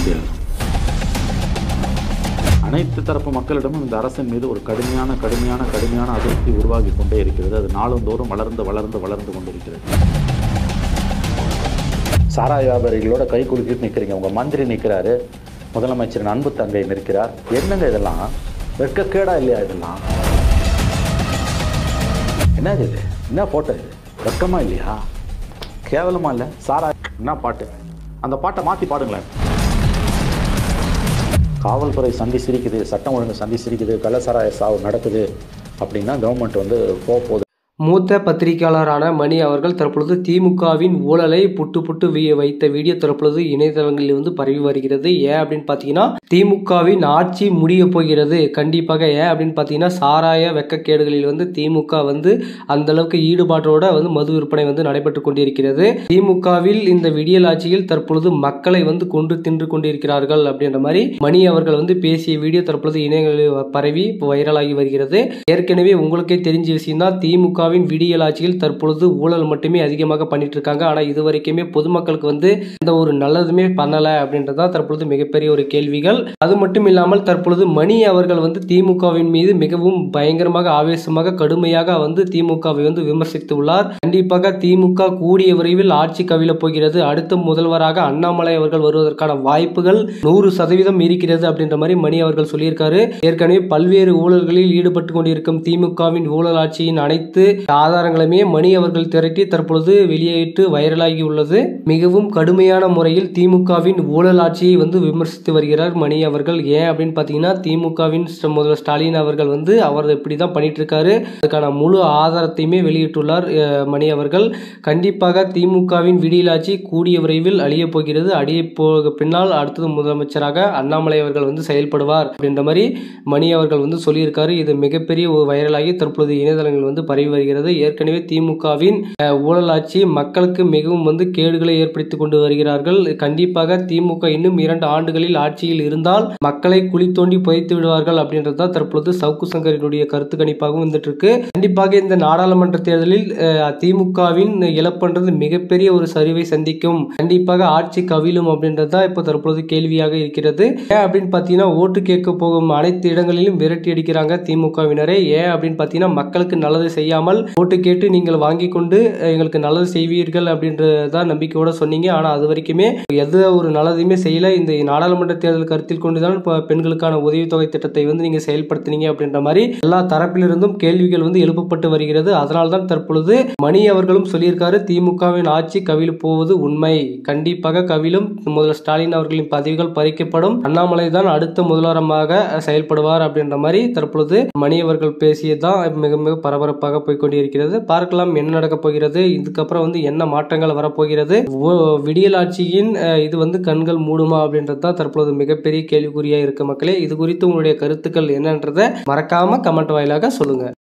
அரசியல் அனைத்து தரப்பு மக்களிடமும் இந்த அரசின் மீது ஒரு கடுமையான கடுமையான கடுமையான அதிருப்தி உருவாகி கொண்டே இருக்கிறது அது நாளுந்தோறும் வளர்ந்து வளர்ந்து வளர்ந்து கொண்டிருக்கிறது சாராய வியாபாரிகளோட கை குலுக்கிட்டு நிற்கிறீங்க உங்கள் மந்திரி நிற்கிறாரு முதலமைச்சரின் அன்பு தங்கை நிற்கிறார் என்னங்க இதெல்லாம் வெட்கக்கேடா இல்லையா இதெல்லாம் என்னது இது என்ன போட்டோ இது வெட்கமா இல்லையா கேவலமா இல்லை சாரா என்ன பாட்டு அந்த பாட்டை மாற்றி பாடுங்களேன் காவல்துறை சந்தி சிரிக்குது சட்டம் ஒழுங்கு சந்தி சிரிக்குது கள்ளசாராய சாவு நடக்குது அப்படின்னா கவர்மெண்ட் வந்து போக போகுது மூத்த பத்திரிகையாளரான மணி அவர்கள் தற்பொழுது திமுகவின் ஊழலை புட்டு புட்டு வி- வைத்த வீடியோ தற்பொழுது இணையதளங்களில் வந்து பரவி வருகிறது ஏன் அப்படின்னு பார்த்தீங்கன்னா திமுகவின் ஆட்சி முடிய போகிறது கண்டிப்பாக ஏன் அப்படின்னு பார்த்தீங்கன்னா சாராய வெக்கக்கேடுகளில் வந்து திமுக வந்து அந்த அளவுக்கு ஈடுபாட்டோட வந்து மது விற்பனை வந்து நடைபெற்று கொண்டிருக்கிறது திமுகவில் இந்த விடியல் ஆட்சியில் தற்பொழுது மக்களை வந்து கொன்று தின்று கொண்டிருக்கிறார்கள் அப்படின்ற மாதிரி மணி அவர்கள் வந்து பேசிய வீடியோ தற்பொழுது இணையங்களில் பரவி வைரலாகி வருகிறது ஏற்கனவே உங்களுக்கே தெரிஞ்ச விஷயம் தான் திமுகவின் விடியல் ஆட்சியில் தற்பொழுது ஊழல் மட்டுமே அதிகமாக பண்ணிட்டு இருக்காங்க ஆனா இது வரைக்குமே பொதுமக்களுக்கு வந்து எந்த ஒரு நல்லதுமே பண்ணல அப்படின்றது தான் தற்பொழுது மிகப்பெரிய ஒரு கேள்விகள் அது மட்டும் இல்லாமல் தற்பொழுது மணி அவர்கள் வந்து திமுகவின் மீது மிகவும் பயங்கரமாக ஆவேசமாக கடுமையாக வந்து திமுகவை வந்து விமர்சித்து உள்ளார் கண்டிப்பாக திமுக கூடிய விரைவில் ஆட்சி கவிழப் போகிறது அடுத்த முதல்வராக அண்ணாமலை அவர்கள் வருவதற்கான வாய்ப்புகள் நூறு சதவீதம் இருக்கிறது அப்படின்ற மாதிரி மணி அவர்கள் சொல்லியிருக்காரு ஏற்கனவே பல்வேறு ஊழல்களில் ஈடுபட்டு கொண்டிருக்கும் திமுகவின் ஊழல் ஆட்சியின் அனைத்து ஆதாரங்களுமே மணி அவர்கள் திரட்டி தற்பொழுது வெளியிட்டு வைரலாகி உள்ளது மிகவும் கடுமையான முறையில் திமுகவின் ஊழல் ஆட்சியை வந்து விமர்சித்து வருகிறார் மணி அவர்கள் ஏன் அப்படின்னு பார்த்தீங்கன்னா திமுகவின் ஸ்ட- முதல்வர் ஸ்டாலின் அவர்கள் வந்து அவர் இப்படி தான் பண்ணிட்டு இருக்காரு அதுக்கான முழு ஆதாரத்தையுமே வெளியிட்டுள்ளார் அஹ், மணி அவர்கள் கண்டிப்பாக திமுகவின் விடியல் ஆட்சி கூடிய விரைவில் அழிய போகிறது அழிய போக பின்னால் அடுத்தது முதலமைச்சராக அண்ணாமலை அவர்கள் வந்து செயல்படுவார் அப்படின்ற மாதிரி மணி அவர்கள் வந்து சொல்லியிருக்காரு இது மிகப்பெரிய ஒரு வைரலாகி தற்பொழுது இணையதளங்கள் வந்து பரவி வருகிறது ஏற்கனவே திமுகவின் அஹ், ஊழல் ஆட்சி மக்களுக்கு மிகவும் வந்து கேடுகளை ஏற்படுத்தி கொண்டு வருகிறார்கள் கண்டிப்பாக திமுக இன்னும் இரண்டு ஆண்டுகளில் ஆட்சியில் இருந்தால் மக்களை குழி தோண்டி புதைத்து விடுவார்கள் அப்படின்றது தான் தற்பொழுது சவுக்கு சங்கரினுடைய கருத்து கணிப்பாகவும் வந்துட்டு இருக்கு கண்டிப்பாக இந்த நாடாளுமன்ற தேர்தலில் அஹ், திமுகவின் இழப்புன்றது மிகப்பெரிய ஒரு சரிவை சந்திக்கும் கண்டிப்பாக ஆட்சி கவிழும் அப்படின்றது தான் இப்போ தற்பொழுது கேள்வியாக இருக்கிறது ஏன் அப்படின்னு பார்த்தீங்கன்னா ஓட்டு கேட்க போகும் அனைத்து இடங்களிலும் விரட்டி அடிக்கிறாங்க திமுகவினரை ஏன் அப்படின்னு பார்த்தீங்கன்னா மக்களுக்கு நல்லது செய்யாமல் ஓட்டு கேட்டு நீங்கள் வாங்கி கொண்டு அஹ், எங்களுக்கு நல்லது செய்வீர்கள் அப்படின்றதான் நம்பிக்கையோட சொன்னீங்க ஆனால் அது வரைக்குமே எந்த ஒரு நல்லதையுமே செய்யல இந்த நாடாளுமன்ற தேர்தல் கருத்தில் கொண்டுதான் இப்போ பெண்களுக்கான உதவித்தொகை திட்டத்தை வந்து நீங்க செயல்படுத்தினீங்க அப்படின்ற மாதிரி எல்லா தரப்பிலிருந்தும் கேள்விகள் வந்து எழுப்பப்பட்டு வருகிறது அதனால தான் தற்பொழுது மணி அவர்களும் சொல்லியிருக்காரு திமுகவின் ஆட்சி கவிழ போவது உண்மை கண்டிப்பாக கவிழும் முதல்வர் ஸ்டாலின் அவர்களின் பதவிகள் பறிக்கப்படும் அண்ணாமலை தான் அடுத்த முதல்வரமாக செயல்படுவார் அப்படின்ற மாதிரி தற்பொழுது மணி அவர்கள் பேசியதுதான் மிக மிக பரபரப்பாக போய்க்கொண்டிருக்கிறது பார்க்கலாம் என்ன நடக்க போகிறது இதுக்கப்புறம் வந்து என்ன மாற்றங்கள் வரப்போகிறது ஓ- விடியல் ஆட்சியின் அஹ், இது வந்து கண்கள் மூடுமா அப்படின்றது தான் தற்பொழுது மிகப்பெரிய கேள்விக்குறியா இருக்கு மக்களே இது குறித்து உங்களுடைய கருத்துக்கள் என்னன்றதை மறக்காம கமெண்ட் வாயிலாக சொல்லுங்க